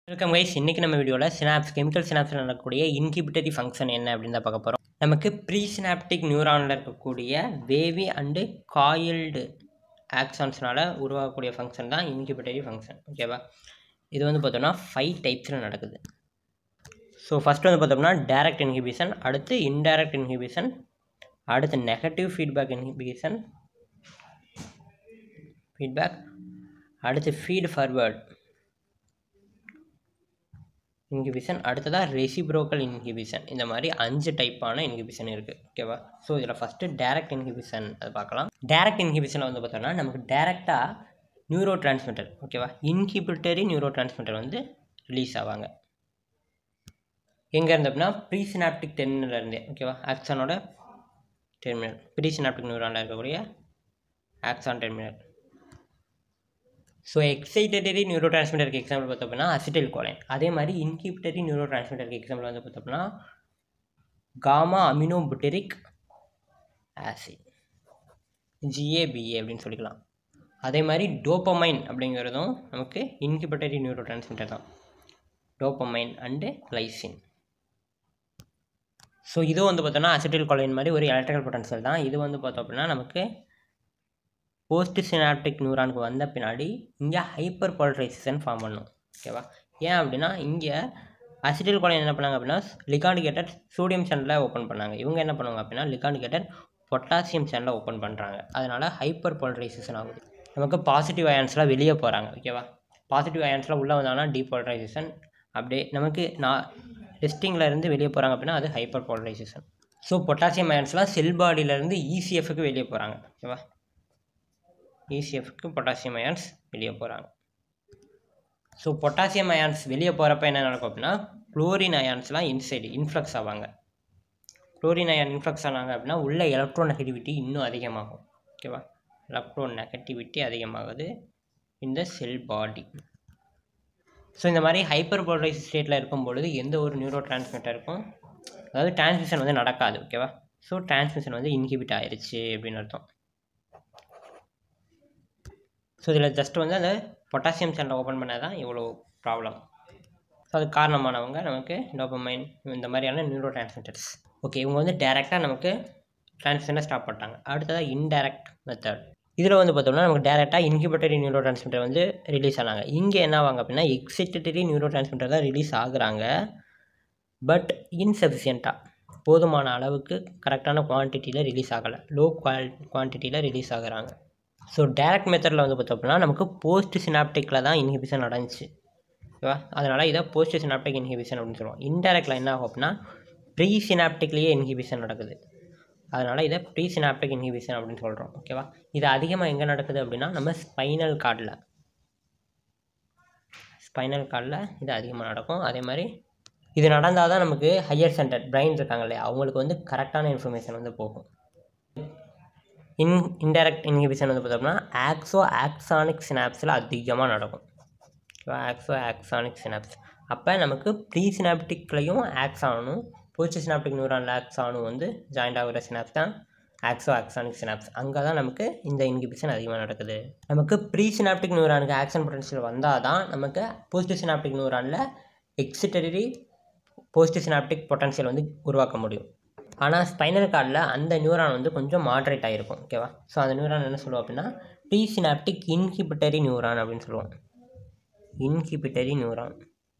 welcome guys இன்றைக்கி நம்ம வீடியோவில் சினாப்ஸ் கெமிக்கல் சினாப்ஸில் நடக்கக்கூடிய இன்ஹிபிட்டரி ஃபங்க்ஷன் என்ன அப்படின்னு தான் பார்க்க போகிறோம் நமக்கு ப்ரீ சினாப்டிக் நியூரானில் இருக்கக்கூடிய வேவி அண்டு காயில்டு ஆக்சான்ஸ்னால் உருவாகக்கூடிய ஃபங்க்ஷன் தான் இன்ஹிபிட்டரி ஃபங்க்ஷன் ஓகேவா இது வந்து பார்த்தோம்னா ஃபைவ் டைப்ஸில் நடக்குது ஸோ ஃபஸ்ட்டு வந்து பார்த்தோம்னா டைரக்ட் இன்ஹிபிஷன் அடுத்து இன்டைரக்ட் இன்ஹிபிஷன் அடுத்து நெகட்டிவ் ஃபீட்பேக் இன்ஹிபிஷன் ஃபீட்பேக் அடுத்து ஃபீட் ஃபார்வர்ட் இன்ஹிபிஷன் அடுத்ததாக ரெசிப்ரோக்கல் இன்ஹிபிஷன் இந்த மாதிரி அஞ்சு டைப்பான இன்ஹிபிஷன் இருக்குது ஓகேவா ஸோ இதில் ஃபஸ்ட்டு டேரக்ட் இன்ஹிபிஷன் அது பார்க்கலாம் டேரக்ட் இன்ஹிபிஷனில் வந்து பார்த்தோம்னா நமக்கு டேரெக்டாக நியூரோ டிரான்ஸ்மிட்டர் ஓகேவா இன்ஹிபிட்டரி நியூரோ டிரான்ஸ்மிட்டர் வந்து ரிலீஸ் ஆவாங்க எங்கே இருந்து அப்படின்னா ப்ரீ சினாப்டிக் டெர்மினல் இருந்தே ஓகேவா ஆக்சானோட டெர்மினல் ப்ரீ சினாப்டிக் நியூரானில் இருக்கக்கூடிய axon terminal so excitatory neuro டிரான்ஸ்மிட்டருக்கு எக்ஸாம்பிள் பார்த்தோம் அப்படின்னா அசிட்டில் கோலைன் அதே மாதிரி இன்ஹிபிட்டரி நியூரோ டிரான்ஸ்மிட்டருக்கு எக்ஸாம்பிள் வந்து பார்த்தோம்னா gamma amino butyric acid G A B A அப்படின்னு சொல்லிக்கலாம் அதே மாதிரி டோப்பமைன் அப்படிங்கிறதும் நமக்கு இன்ஹிபிட்டரி நியூரோ டிரான்ஸ்மிட்டர் தான் டோப்பமைன் அண்டு லைசின் ஸோ இது வந்து பார்த்தோம்னா அசிட்டில் கோலைன் மாதிரி ஒரு எலக்ட்ரிக்கல் பொட்டன்ஷியல் தான் இது வந்து பார்த்தோம் அப்படின்னா நமக்கு போஸ்ட் சினாப்டிக் நியூரானுக்கு வந்த பின்னாடி இங்கே ஹைப்பர் போலரைசேஷன் ஃபார்ம் பண்ணும் ஓகேவா ஏன் அப்படின்னா இங்கே அசிட்டில் கோலைன் என்ன பண்ணாங்க அப்படின்னா லிகாண்டிகேட்டர் சோடியம் சேனலில் ஓப்பன் பண்ணாங்க இவங்க என்ன பண்ணுவாங்க அப்படின்னா லிகாண்டிகேட்டர் பொட்டாசியம் சேனலில் ஓப்பன் பண்ணுறாங்க அதனால் ஹைப்பர் போலரைசேஷன் ஆகுது நமக்கு பாசிட்டிவ் அயான்ஸ்லாம் வெளியே போகிறாங்க ஓகேவா பாசிட்டிவ் அயான்ஸ்லாம் உள்ளே வந்தாங்கன்னா டீபோலரைசேஷன் அப்படியே நமக்கு நான் டெஸ்டிங்கில் இருந்து வெளியே போகிறாங்க அப்படின்னா அது ஹைப்பர் போலரைசேஷன் ஸோ பொட்டாசியம் அயான்ஸ்லாம் செல் பாடியிலேருந்து இசிஎஃப்க்கு வெளியே போகிறாங்க ஓகேவா இசிஎஃப்க்கு பொட்டாசியம் அயான்ஸ் வெளியே போகிறாங்க ஸோ பொட்டாசியம் அயான்ஸ் வெளியே போகிறப்ப என்ன நடக்கும் அப்படின்னா குளோரின் அயான்ஸ்லாம் இன்சைடு இன்ஃப்ளக்ஸ் ஆவாங்க குளோரின் அயான் இன்ஃப்ளக்ஸ் ஆனாங்க அப்படின்னா உள்ள எலக்ட்ரோ நெகட்டிவிட்டி இன்னும் அதிகமாகும் ஓகேவா எலக்ட்ரோ நெகட்டிவிட்டி அதிகமாகுது இந்த செல் பாடி ஸோ இந்த மாதிரி ஹைப்பர் போலரைஸ் ஸ்டேட்டில் இருக்கும் பொழுது எந்த ஒரு நியூரோ டிரான்ஸ்மிட்டருக்கும் அதாவது டிரான்ஸ்மிஷன் வந்து நடக்காது ஓகேவா ஸோ டிரான்ஸ்மிஷன் வந்து இன்ஹிபிட் ஆயிடுச்சு அப்படின்னு அர்த்தம் ஸோ இதில் ஜஸ்ட் வந்து அந்த பொட்டாசியம் சேனலை ஓப்பன் பண்ணால் தான் இவ்வளோ ப்ராப்ளம் ஸோ அதுக்கு காரணமானவங்க நமக்கு டோபமைன் இந்த மாதிரியான நியூரோ டிரான்ஸ்மிட்டர்ஸ் ஓகே இவங்க வந்து டேரெக்டாக நமக்கு டிரான்ஸ்மிஷனை ஸ்டாப் பண்ணிட்டாங்க அடுத்ததாக இன்டைரக்ட் மெத்தட் இதில் வந்து பார்த்தோம்னா நமக்கு டேரெக்டாக இன்ஹிபிட்டரி நியூரோ டிரான்ஸ்மிட்டர் வந்து ரிலீஸ் ஆனாங்க இங்கே என்ன ஆவாங்க அப்படின்னா எக்ஸைட்டரி நியூரோ டிரான்ஸ்மிட்டர் தான் ரிலீஸ் ஆகுறாங்க பட் இன்சஃபிஷியண்ட்டாக போதுமான அளவுக்கு கரெக்டான குவான்டிட்டியில் ரிலீஸ் ஆகலை லோ குவால் குவான்டிட்டியில் ரிலீஸ் ஆகுறாங்க ஸோ டேரக்ட் மெத்தடில் வந்து பார்த்தோம் அப்படின்னா நமக்கு போஸ்ட் சினாப்டிக்கில் தான் இன்ஹிபிஷன் நடந்துச்சு ஓகேவா அதனால் இதை போஸ்ட் சினாப்டிக் இன்ஹிபிஷன் அப்படின்னு சொல்லுவோம் இன்டெரக்டில் என்ன ஆகும் அப்படின்னா ப்ரீ சினாப்டிக்லேயே இன்ஹிபிஷன் நடக்குது அதனால் இதை ப்ரீ சினாப்டிக் இன்ஹிபிஷன் அப்படின்னு சொல்கிறோம் ஓகேவா இது அதிகமாக எங்கே நடக்குது அப்படின்னா நம்ம ஸ்பைனல் கார்டில் ஸ்பைனல் கார்டில் இது அதிகமாக நடக்கும் அதே மாதிரி இது நடந்தால் தான் நமக்கு ஹையர் சென்டர் பிரெயின் இருக்காங்க இல்லையா அவங்களுக்கு வந்து கரெக்டான இன்ஃபர்மேஷன் வந்து போகும் இன் இன்டைரக்ட் இன்ஹிபிஷன் வந்து பார்த்தோம்னா ஆக்ஸோ ஆக்சானிக் சினாப்ஸில் அதிகமாக நடக்கும் ஓகேவா ஆக்ஸோ ஆக்சானிக் சினாப்ஸ் அப்போ நமக்கு ப்ரீ சினாப்டிக்லையும் ஆக்ஸானும் போஸ்ட் சினாப்டிக் நியூரானில் ஆக்ஸானும் வந்து ஜாயிண்ட் ஆகிற சினாப்ஸ் தான் ஆக்ஸோ ஆக்சானிக் சினாப்ஸ் அங்கே தான் நமக்கு இந்த இன்ஹிபிஷன் அதிகமாக நடக்குது நமக்கு ப்ரீ சினாப்டிக் நியூரானுக்கு ஆக்ஷன் பொட்டன்ஷியல் வந்தால் தான் நமக்கு போஸ்ட் சினாப்டிக் நியூரானில் எக்ஸிட்டரி போஸ்ட் சினாப்டிக் பொட்டன்ஷியல் வந்து உருவாக்க முடியும் ஆனால் ஸ்பைனல் கார்டில் அந்த நியூரான் வந்து கொஞ்சம் மாட்ரேட் ஆகிருக்கும் ஓகேவா ஸோ அந்த நியூரான் என்ன சொல்லுவோம் அப்படின்னா ப்ரீ சினாப்டிக் இன்ஹிபிட்டரி நியூரான் அப்படின்னு சொல்லுவோம் இன்ஹிபிட்டரி நியூரான்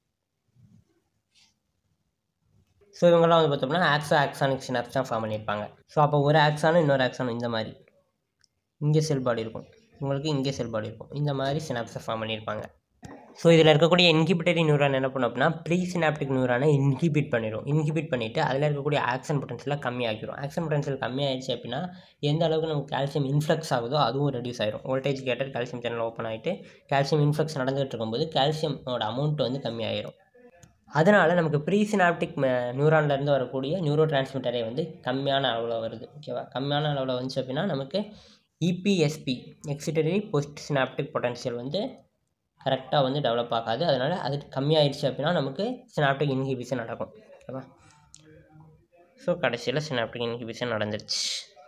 ஸோ இவங்கெல்லாம் வந்து பார்த்தோம்னா ஆக்ஸோ ஆக்சானிக் சினாப்ஸ் தான் ஃபார்ம் பண்ணியிருப்பாங்க ஸோ அப்போ ஒரு ஆக்ஸானும் இன்னொரு ஆக்ஸானும் இந்த மாதிரி இங்கே செல் பாடி இருக்கும் உங்களுக்கு இங்கே செல் பாடி இருக்கும் இந்த மாதிரி சினாப்ஸை ஃபார்ம் பண்ணியிருப்பாங்க ஸோ இதில் இருக்கக்கூடிய இன்ஹிபிட்டரி நியூரான் என்ன பண்ணும் அப்படின்னா ப்ரீ சினாப்டிக் நியூரானை இன்ஹிபிட் பண்ணிடும் இன்ஹிபிட் பண்ணிவிட்டு அதில் இருக்கக்கூடிய ஆக்ஷன் பொட்டன்ஷியலாக கம்மியாகிடும் ஆக்ஷன் பொட்டன்ஷியல் கம்மியாயிடுச்சு அப்படின்னா எந்த அளவுக்கு நமக்கு கால்சியம் இன்ஃப்ளக்ஸ் ஆகுதோ அதுவும் ரெடியூஸ் ஆயிரும் voltage gated calcium channel open ஆகிட்டு கால்சியம் இன்ஃப்ளக்ஸ் நடந்துகிட்டு இருக்கும்போது கால்சியமோட அமௌண்ட் வந்து கம்மியாயிரும் அதனால் நமக்கு ப்ரீ சினாப்டிக் நியூரான்லேருந்து வரக்கூடிய நியூரோ டிரான்ஸ்மிட்டரே வந்து கம்மியான அளவில் வருது ஓகேவா கம்மியான அளவில் வந்துச்சு அப்படின்னா நமக்கு E P S P excitatory postsynaptic potential வந்து கரெக்டாக வந்து டெவலப் ஆகாது அதனால் அது கம்மியாயிடுச்சு அப்படின்னா நமக்கு சினாப்டிக் இன்ஹிபிஷன் நடக்கும் ஓகேவா ஸோ கடைசியில் சினாப்டிக் இன்ஹிபிஷன் நடந்துருச்சு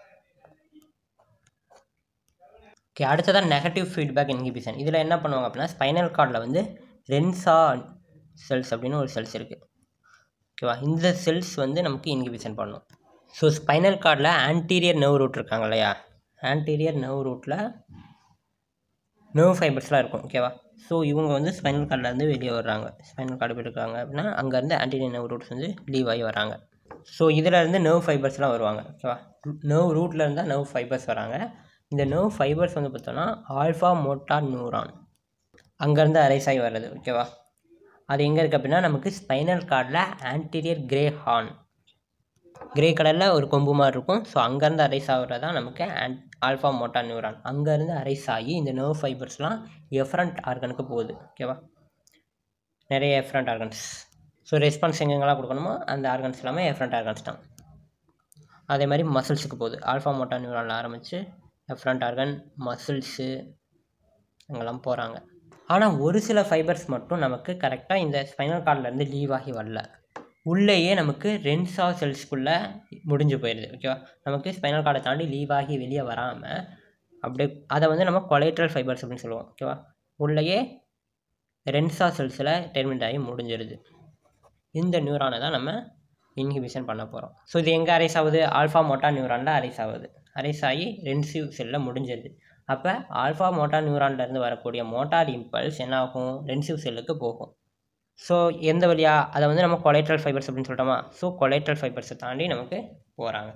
ஓகே அடுத்ததான் நெகட்டிவ் ஃபீட்பேக் இன்ஹிபிஷன் இதில் என்ன பண்ணுவாங்க அப்படின்னா ஸ்பைனல் கார்டில் வந்து ரென்சா செல்ஸ் அப்படின்னு ஒரு செல்ஸ் இருக்குது ஓகேவா இந்த செல்ஸ் வந்து நமக்கு இன்ஹிபிஷன் பண்ணும் ஸோ ஸ்பைனல் கார்டில் ஆன்டீரியர் நர்வ் ரூட் இருக்காங்க இல்லையா ஆன்டீரியர் நர்வ் ரூட்டில் நர்வ் ஃபைபர்ஸ்லாம் இருக்கும் ஓகேவா ஸோ இவங்க வந்து ஸ்பைனல் கார்ட்லேருந்து வெளியே வர்றாங்க ஸ்பைனல் கார்டு போய் இருக்காங்க அப்படின்னா அங்கேருந்து ஆன்டீரியர் நர்வ் ரூட்ஸ் வந்து லீவ் ஆகி வராங்க ஸோ இதில் இருந்து நர்வ் ஃபைபர்ஸ்லாம் வருவாங்க ஓகேவா நர்வ் ரூட்டில் இருந்தால் நர்வ் ஃபைபர்ஸ் வராங்க இந்த நர்வ் ஃபைபர்ஸ் வந்து பார்த்தோன்னா ஆல்ஃபா மோட்டார் நியூரான் அங்கேருந்து அரைஸ் ஆகி வர்றது ஓகேவா அது எங்கே இருக்குது அப்படின்னா நமக்கு ஸ்பைனல் கார்டில் ஆன்டீரியர் கிரே ஹார்ன் கிரே கலரில் ஒரு கொம்பு மாதிரி இருக்கும் ஸோ அங்கேருந்து அரைஸ் ஆகிறது தான் நமக்கு ஆன் ஆல்ஃபா மோட்டா நியூரான் அங்கேருந்து அரைஸ் ஆகி இந்த நர்வ் ஃபைபர்ஸ்லாம் எஃப்ரண்ட் ஆர்கனுக்கு போகுது ஓகேவா நிறைய எஃப்ரண்ட் ஆர்கன்ஸ் ஸோ ரெஸ்பான்ஸ் எங்கெங்கெல்லாம் கொடுக்கணுமோ அந்த ஆர்கன்ஸ் எல்லாமே எஃப்ரண்ட் ஆர்கன்ஸ் தான் அதே மாதிரி மசில்ஸுக்கு போகுது ஆல்ஃபா மோட்டா நியூரானில் ஆரம்பித்து எஃப்ரண்ட் ஆர்கன் மசில்ஸு அங்கெல்லாம் போகிறாங்க ஆனால் ஒரு சில ஃபைபர்ஸ் மட்டும் நமக்கு கரெக்டாக இந்த ஸ்பைனல் கார்ட்லேருந்து லீவ் ஆகி வரல உள்ளேயே நமக்கு ரென்ஸா செல்ஸ்குள்ளே முடிஞ்சு போயிடுது ஓகேவா நமக்கு ஸ்பைனல் கார்டை தாண்டி லீவ் ஆகி வெளியே வராமல் அப்படியே அதை வந்து நம்ம கொலேட்ரல் ஃபைபர்ஸ் அப்படின்னு சொல்லுவோம் ஓகேவா உள்ளேயே ரென்ஸா செல்ஸில் டெர்மினேட் ஆகி முடிஞ்சிருது இந்த நியூரானை தான் நம்ம இன்ஹிபிஷன் பண்ண போகிறோம் ஸோ இது எங்கே அரைஸ் ஆகுது ஆல்ஃபா மோட்டா நியூரானில் அரைஸ் ஆகுது அரைஸ் ஆகி ரென்சிவ் செல்லில் முடிஞ்சிருது அப்போ ஆல்ஃபா மோட்டார் நியூரான்லேருந்து வரக்கூடிய மோட்டார் இம்பல்ஸ் என்ன ஆகும் ரென்சிவ் செல்லுக்கு போகும் ஸோ எந்த வழியாக அதை வந்து நம்ம கொலைட்ரல் ஃபைபர்ஸ் அப்படின்னு சொல்லிட்டோமா ஸோ கொலைட்ரல் ஃபைபர்ஸை தாண்டி நமக்கு போகிறாங்க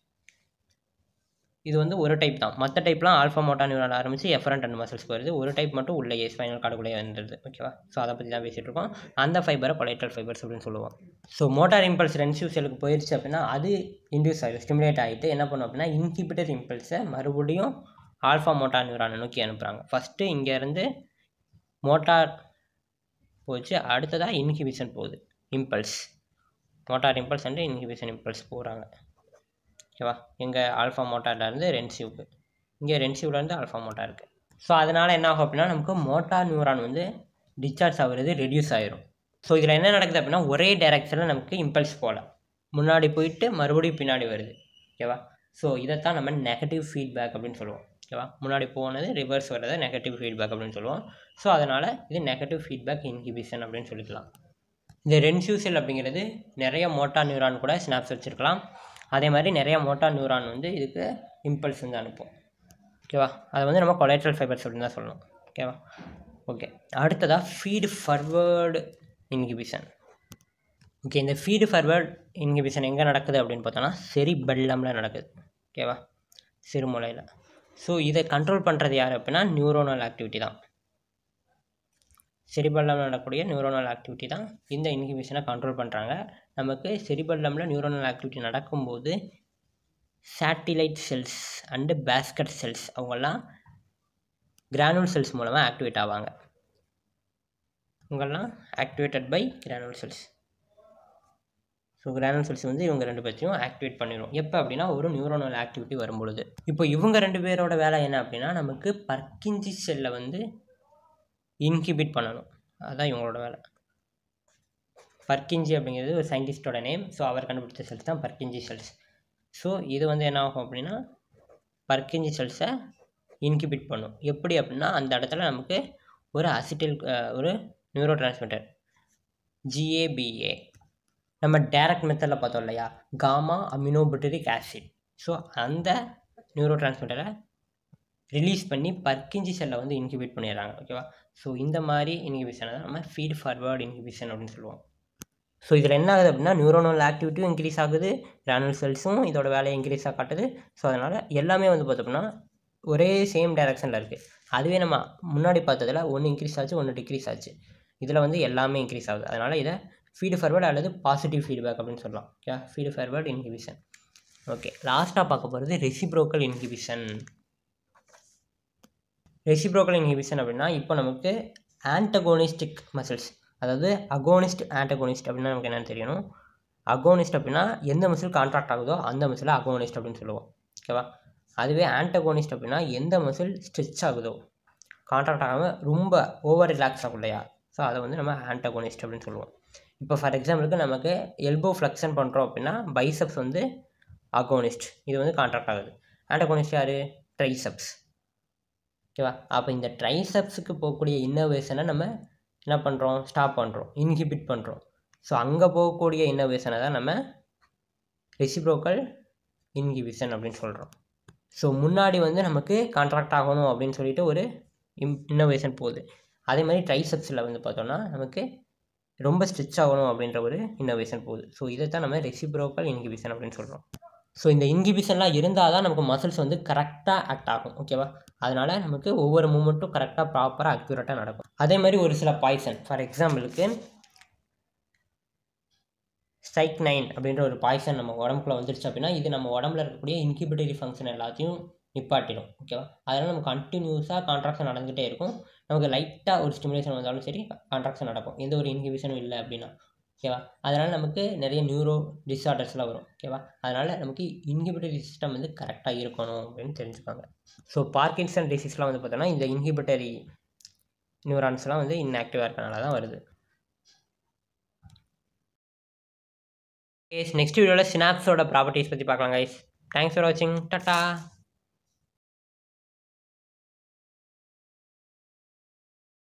இது வந்து ஒரு டைப் தான் மற்ற டைப்லாம் ஆல்ஃபா மோட்டா நியூரான் ஆரம்பித்து எஃபரண்ட் அண்ட் மசில்ஸ் போயிருது ஒரு டைப் மட்டும் உள்ளே ஸ்பைனல் கார்டுக்குள்ளே வந்துடுது ஓகேவா ஸோ அதை பற்றி தான் பேசிகிட்டு இருக்கோம் அந்த ஃபைபரை கொலைட்ரல் ஃபைபர்ஸ் அப்படின்னு சொல்லுவோம் ஸோ மோட்டார் இம்பல்ஸ் ரென்சிவ் செல்லுக்கு போயிடுச்சு அப்படின்னா அது இன்டியூஸ் ஆகிடும் ஸ்டிமுலேட் ஆகிட்டு என்ன பண்ணும் அப்படின்னா இன்ஹிபிட்டர் இம்பல்ஸை மறுபடியும் ஆல்ஃபா மோட்டார் நியூரானை நோக்கி அனுப்புகிறாங்க ஃபஸ்ட்டு இங்கேருந்து மோட்டார் போச்சு அடுத்ததாக இன்ஹிபிஷன் போகுது impulse motor impulse and inhibition impulse போகிறாங்க ஓகேவா எங்கள் ஆல்ஃபா மோட்டார்லேருந்து ரென்சிவ்க்கு இங்கே ரென்சிவ்லேருந்து ஆல்ஃபா மோட்டார் இருக்குது ஸோ அதனால் என்ன ஆகும் அப்படின்னா நமக்கு மோட்டார் நியூரான் வந்து டிஸ்சார்ஜ் ஆகுறது ரெடியூஸ் ஆகிரும் ஸோ இதில் என்ன நடக்குது அப்படின்னா ஒரே டைரக்ஷனில் நமக்கு இம்பல்ஸ் போகல முன்னாடி போயிட்டு மறுபடியும் பின்னாடி வருது ஓகேவா ஸோ இதைத்தான் நம்ம நெகட்டிவ் ஃபீட்பேக் அப்படின்னு சொல்லுவோம் ஓகேவா முன்னாடி போனது ரிவர்ஸ் வர்றதை நெகட்டிவ் ஃபீட்பேக் அப்படின்னு சொல்லுவோம் ஸோ அதனால் இது நெகட்டிவ் ஃபீட்பேக் இன்ஹிபிஷன் அப்படின்னு சொல்லிக்கலாம் இந்த ரென்சிவ் செல் அப்படிங்கிறது நிறைய மோட்டார் நியூரான் கூட ஸ்னாப்ஸ் வச்சுருக்கலாம் அதே மாதிரி நிறைய மோட்டார் நியூரான் வந்து இதுக்கு இம்பல்ஸ் வந்து அனுப்பும் ஓகேவா அதை வந்து நம்ம கொலைட்ரல் ஃபைபர்ஸ் அப்படின்னு தான் சொல்லணும் ஓகேவா ஓகே அடுத்ததாக ஃபீடு ஃபர்வேர்டு இன்ஹிபிஷன் ஓகே இந்த ஃபீடு ஃபார்வர்ட் இன்ஹிபிஷன் எங்கே நடக்குது அப்படின்னு பார்த்தோன்னா செரி பெல்லமில் நடக்குது ஓகேவா சிறுமூலையில் ஸோ இதை கண்ட்ரோல் பண்ணுறது யார் அப்படின்னா நியூரோனல் ஆக்டிவிட்டி தான் செரிபல்லம் நடக்கக்கூடிய நியூரோனல் ஆக்டிவிட்டி தான் இந்த இன்ஹிபிஷனை கண்ட்ரோல் பண்ணுறாங்க நமக்கு செரிபல்லமில் நியூரோனல் ஆக்டிவிட்டி நடக்கும்போது satellite cells and basket cells அவங்கெல்லாம் கிரானுல் செல்ஸ் மூலமாக ஆக்டிவேட் ஆவாங்க இவங்கெல்லாம் activated by granule cells so granule cells வந்து இவங்க ரெண்டு பேர்த்தையும் ஆக்டிவேட் பண்ணிடும் எப்போ அப்படின்னா ஒரு நியூரோனல் ஆக்டிவிட்டி வரும்பொழுது இப்போ இவங்க ரெண்டு பேரோட வேலை என்ன அப்படின்னா நமக்கு பர்கிஞ்சி செல்லை வந்து இன்ஹிபிட் பண்ணணும் அதுதான் இவங்களோட வேலை பர்கிஞ்சி அப்படிங்கிறது ஒரு சயின்டிஸ்டோட நேம் ஸோ அவர் கண்டுபிடிச்ச செல்ஸ் தான் பர்கிஞ்சி செல்ஸ் ஸோ இது வந்து என்ன ஆகும் அப்படின்னா பர்கிஞ்சி செல்ஸை இன்ஹிபிட் பண்ணும் எப்படி அப்படின்னா அந்த இடத்துல நமக்கு ஒரு அசிட்டில் ஒரு நியூரோ டிரான்ஸ்மிட்டர் ஜிஏபிஏ நம்ம டேரக்ட் மெத்தடில் பார்த்தோம் இல்லையா காமா அமினோபுட்டரிக் ஆசிட் ஸோ அந்த நியூரோ டிரான்ஸ்மிட்டரை ரிலீஸ் பண்ணி பர்கிஞ்சி செல்லை வந்து இன்ஹிபிட் பண்ணிடுறாங்க ஓகேவா ஸோ இந்த மாதிரி இன்ஹிபிஷனை தான் நம்ம ஃபீட் ஃபார்வர்டு இன்ஹிபிஷன் அப்படின்னு சொல்லுவோம் ஸோ இதில் என்ன ஆகுது அப்படின்னா நியூரோனல் ஆக்டிவிட்டியும் இன்க்ரீஸ் ஆகுது கிரானுல் செல்ஸும் இதோட வேலையை இன்க்ரீஸாக காட்டுது ஸோ அதனால் எல்லாமே வந்து பார்த்தோம்னா ஒரே சேம் டைரக்ஷனில் இருக்குது அதுவே நம்ம முன்னாடி பார்த்ததில் ஒன்று இன்க்ரீஸ் ஆச்சு ஒன்று டிக்ரீஸ் ஆச்சு இதில் வந்து எல்லாமே இன்க்ரீஸ் ஆகுது அதனால் இதை ஃபீடு ஃபார்வர்டு அல்லது பாசிட்டிவ் ஃபீட்பேக் அப்படின்னு சொல்லலாம் okay feed forward inhibition okay லாஸ்ட்டாக பார்க்க போகிறது ரெசிப்ரோக்கல் இன்ஹிபிஷன் ரெசிப்ரோக்கல் இன்ஹிபிஷன் அப்படின்னா இப்போ நமக்கு ஆன்டகோனிஸ்டிக் மசில்ஸ் அதாவது அகோனிஸ்ட் ஆன்டகோனிஸ்ட் அப்படின்னா நமக்கு என்னென்னு தெரியணும் அகோனிஸ்ட் அப்படின்னா எந்த மசில் கான்ட்ராக்ட் ஆகுதோ அந்த மசிலை அகோனிஸ்ட் அப்படின்னு சொல்லுவோம் ஓகேவா அதுவே ஆன்டகோனிஸ்ட் அப்படின்னா எந்த மசில் ஸ்ட்ரெச் ஆகுதோ கான்ட்ராக்ட் ஆகாமல் ரொம்ப ஓவர் ரிலாக்ஸ் ஆகும் இல்லையா ஸோ அதை வந்து நம்ம ஆன்டகோனிஸ்ட் அப்படின்னு சொல்லுவோம் இப்போ ஃபார் எக்ஸாம்பிளுக்கு நமக்கு எல்போ ஃப்ளெக்ஷன் பண்ணுறோம் அப்படின்னா பைசப்ஸ் வந்து அகோனிஸ்ட் இது வந்து கான்ட்ராக்ட் ஆகுது ஆன்டகோனிஸ்ட் யார் ட்ரைசப்ஸ் ஓகேவா அப்போ இந்த ட்ரைசப்ஸுக்கு போகக்கூடிய இன்னோவேஷனை நம்ம என்ன பண்ணுறோம் ஸ்டாப் பண்ணுறோம் இன்ஹிபிட் பண்ணுறோம் ஸோ அங்கே போகக்கூடிய இன்னோவேஷனை தான் நம்ம ரெசிப்ரோக்கல் இன்ஹிபிஷன் அப்படின்னு சொல்கிறோம் ஸோ முன்னாடி வந்து நமக்கு கான்ட்ராக்ட் ஆகணும் அப்படின்னு சொல்லிட்டு ஒரு இம் இன்னோவேஷன் போகுது அதே மாதிரி ட்ரைசெப்ஸில் வந்து பார்த்தோம்னா நமக்கு ரொம்ப ஸ்ட்ரிச் ஆகணும் அப்படின்ற ஒரு இன்னோவேஷன் போகுது ஸோ இதை தான் நம்ம ரெசிப்ரோக்கல் இன்ஹிபிஷன் அப்படின்னு சொல்கிறோம் ஸோ இந்த இன்ஹிபிஷன்லாம் இருந்தால் தான் நமக்கு மசில்ஸ் வந்து கரெக்டாக ஆக்ட் ஆகும் ஓகேவா அதனால் நமக்கு ஒவ்வொரு மூமெண்ட்டும் கரெக்டாக ப்ராப்பராக அக்யூரேட்டாக நடக்கும் அதே மாதிரி ஒரு சில பாய்சன் ஃபார் எக்ஸாம்பிளுக்கு ஸ்ட்ரைக் நைன் அப்படின்ற ஒரு பாய்சன் நம்ம உடம்புக்குள்ள வந்துருச்சு அப்படின்னா இது நம்ம உடம்புல இருக்கக்கூடிய இன்கிபிட்டரி ஃபங்க்ஷன் எல்லாத்தையும் நிப்பாட்டிடும் ஓகேவா அதனால் நம்ம கண்டினியூஸாக கான்ட்ராக்ஷன் நடந்துகிட்டே இருக்கும் நமக்கு லைட்டாக ஒரு ஸ்டிமுலேஷன் வந்தாலும் சரி கான்ட்ராக்ஷன் நடக்கும் எந்த ஒரு இன்ஹிபிஷனும் இல்லை அப்படின்னா ஓகேவா அதனால் நமக்கு நிறைய நியூரோ டிஸார்டர்ஸ்லாம் வரும் ஓகேவா அதனால் நமக்கு இன்ஹிபிட்டரி சிஸ்டம் வந்து கரெக்டாக இருக்கணும் அப்படின்னு தெரிஞ்சுக்காங்க ஸோ பார்க்கின்சன் டிசீஸ்லாம் வந்து பார்த்தோன்னா இந்த இன்ஹிபிட்டரி நியூரான்ஸ்லாம் வந்து இன்ஆக்டிவாக இருக்கனால தான் வருது நெக்ஸ்ட் வீடியோவில் சினாப்ஸோட ப்ராப்பர்ட்டிஸ் பற்றி பார்க்கலாம் கைஸ் தேங்க்ஸ் ஃபார் வாட்சிங் டாட்டா